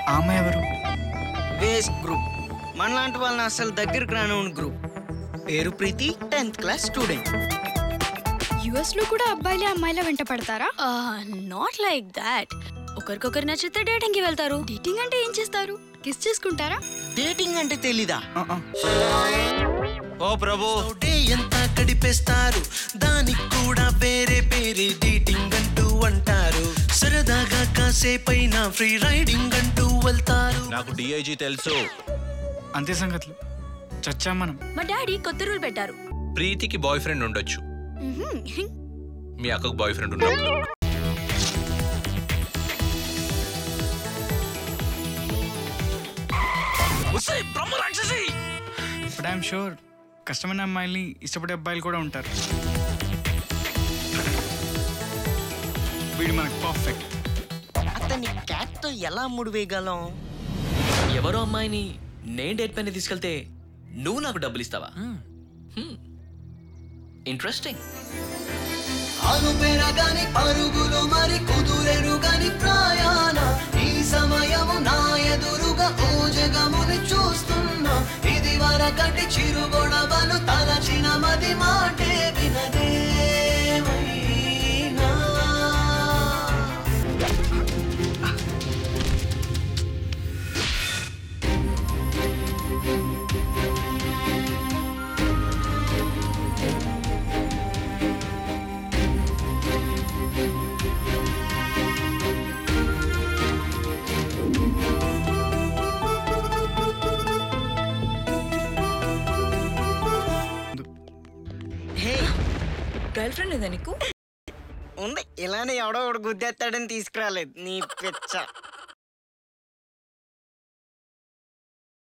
ఆమె ఎవరు waste group మనలాంటి వాళ్ళని అసలు దగ్గరికి రానివ్వని గ్రూప్ పేరు Preethi tenth class student US లో కూడా అబ్బాయిలే అమ్మాయిల వెంట పడతారా నాట్ లైక్ దాట్ ఒకరికొకరు నచ్చితే డేటింగ్ కి వెళ్తారు డేటింగ్ అంటే ఏం చేస్తారు కిస్ చేసుకుంటారా డేటింగ్ అంటే తెలీదా ఆ, ఆ. ఓ ప్రభు డే ఎంత గడిపేస్తారు దానికి కూడా వేరే పేరే డేటింగ్ అంటూ అంటారు సరదాగా కాసేపైనా ఫ్రీ రైడింగ్ అంటూ వెళ్తారు నాకు డిఐజీ తెలుసు అంతే సంగతులు చచ్చాం మనం మా డాడీ కొత్త రూల్ పెట్టారు ప్రీతికి బాయ్ ఫ్రెండ్ ఉండొచ్చు మీ అక్కకు బాయ్ ఫ్రెండ్ ఉండొచ్చు బట్ ఐఎమ్ షూర్ కష్టమైన అమ్మాయిల్ని ఇష్టపడే అబ్బాయిలు కూడా ఉంటారు వీడు మనకు పర్ఫెక్ట్ అతన్ని క్యాట్ తో ఎలా ముడివేయగలం ఎవరో అమ్మాయిని నేను డేట్ పైన తీసుకెళ్తే నువ్వు నాకు డబ్బులు ఇస్తావా ఇంట్రెస్టింగ్ అను పెరగని పరుగులు మరి కుదురెరు గని ప్రయాణ ఈ సమయము నా ఎదురుగా ఓ జగముని చూస్తున్నా ఇది వరకటి చిరుగొడవలు తలచిన మది మాటే వినదేమైనా హే గర్ల్ ఫ్రెండ్ ఇదా నీకు ఉంది ఇలానే ఎవడో ఒకడు గుద్దేస్తాడని తీసుకురాలేదు నీ పిచ్చ